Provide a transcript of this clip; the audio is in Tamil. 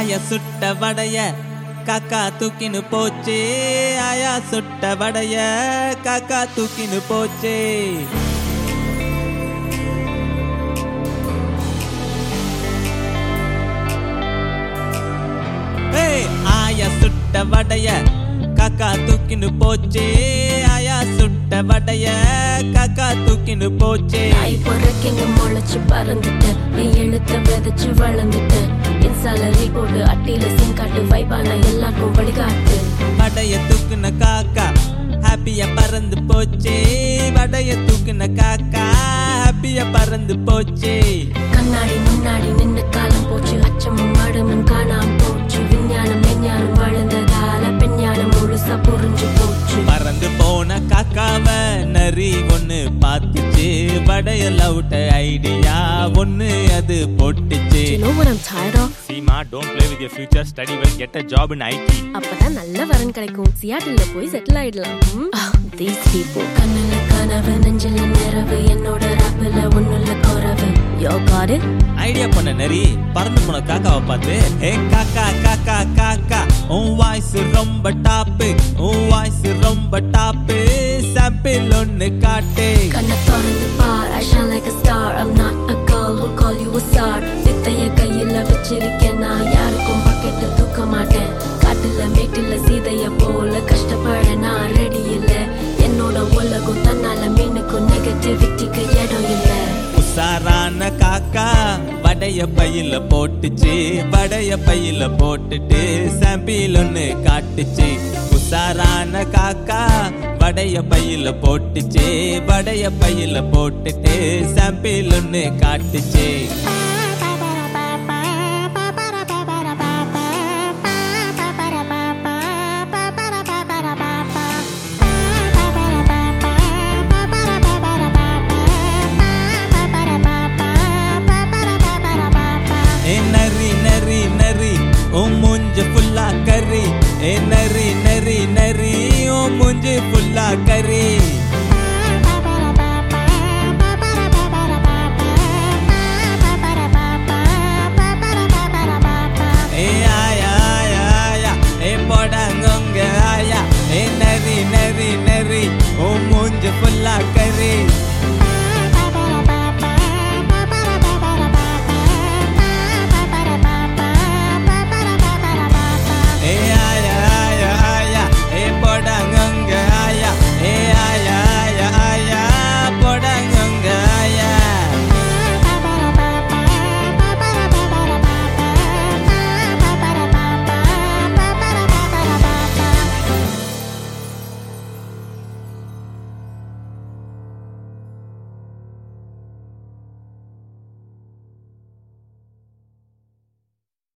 ஆய சுட்ட வடைய காக்கா தூக்கின்னு போச்சே ஆயா சுட்ட வடைய காக்கா தூக்கின்னு போச்சே ஏய், ஆயா சுட்ட வடைய காக்கா தூக்கின்னு போச்சே ஆயா சுட்ட வடைய காக்கா தூக்கின்னு போச்சே நாய் பொறக்கிங்க முளைச்சு பறந்துட்டேன் நீ எழுத்த விதைச்சு வளர்ந்துட்டேன் என் salary போட்டு அட்டியில சிம் காட்டு வைபான எல்லாருக்கும் வழிகாட்டு வடைய தூக்குன காக்கா ஹாப்பியா பறந்து போச்சே வடைய தூக்குன காக்கா ஹாப்பியா பறந்து போச்சே கண்ணாடி முன்னாடி நின்னு காலம் போச்சு அச்சமும் மடமும் காணாம போச்சு விஞ்ஞானம் விஞ்ஞானம் வளர்ந்ததால பெஞ்ஞானம் முழுசா புரிஞ்சு போச்சு பறந்து போன காக்காவ நரி ஒண்ணு பார்த்துச்சு வடைய லவுட்ட ஐடியா ஒண்ணு அது போட்டுச்சு You know what I'm tired of? Seema don't play with your future study well get a job in IT அப்பதான் நல்ல வரன் கிடைக்கும் சியாட்டில்ல போய் செட்டில் ஆயிடலாம் தீஸ் பீப்புள் கண்ணுல கனவு நெஞ்சில நிறவு என்னோட ரப்பில ஒண்ணுல குறவு யோ காட் இட் ஐடியா பண்ண நரி பறந்து போன காக்காவை பார்த்து ஏ காக்கா காக்கா காக்கா உன் வாய்ஸ் ரொம்ப டாப்பு உன் வாய்ஸ் ரொம்ப டாப்பு சாம்பிள் ஒண்ணு காட்டு கண்ணை திறந்து பார் I shine like a star I'm not a girl who call you a star வித்தைய கையில வச்சிருக்கேன் நான் யாருக்கும் பக்கெட்டு தூக்க மாட்டேன் காட்டுல மேட்டுல சீதைய போல கஷ்டப்பட நான் ரெடி இல்ல என்னோட உலகம் தன்னால மீனுக்கும் நெகட்டிவிட்டிக்கு இடம் இல்ல உசாரான காக்கா வடைய பையில போட்டுச்சு வடைய பையில போட்டுட்டு சாம்பிள் ஒண்ணு காட்டுச்சு உசாரான காக்கா வடைய பையில போட்டுச்சு வடைய பையில போட்டுட்டு சாம்பிள் ஒண்ணு காட்டுச்சு ஏ நரி நரி நரி ஓ மூஞ்சு ஃபுல்லா கறி ஏ நரி நரி நரி ஓ மூஞ்சு ஃபுல்லா கறி ஏ ஆயா ஆயா ஆயா ஏ போடாங்கங்க ஆயா ஏ நரி நரி நரி ஓ மூஞ்சு ஃபுல்லா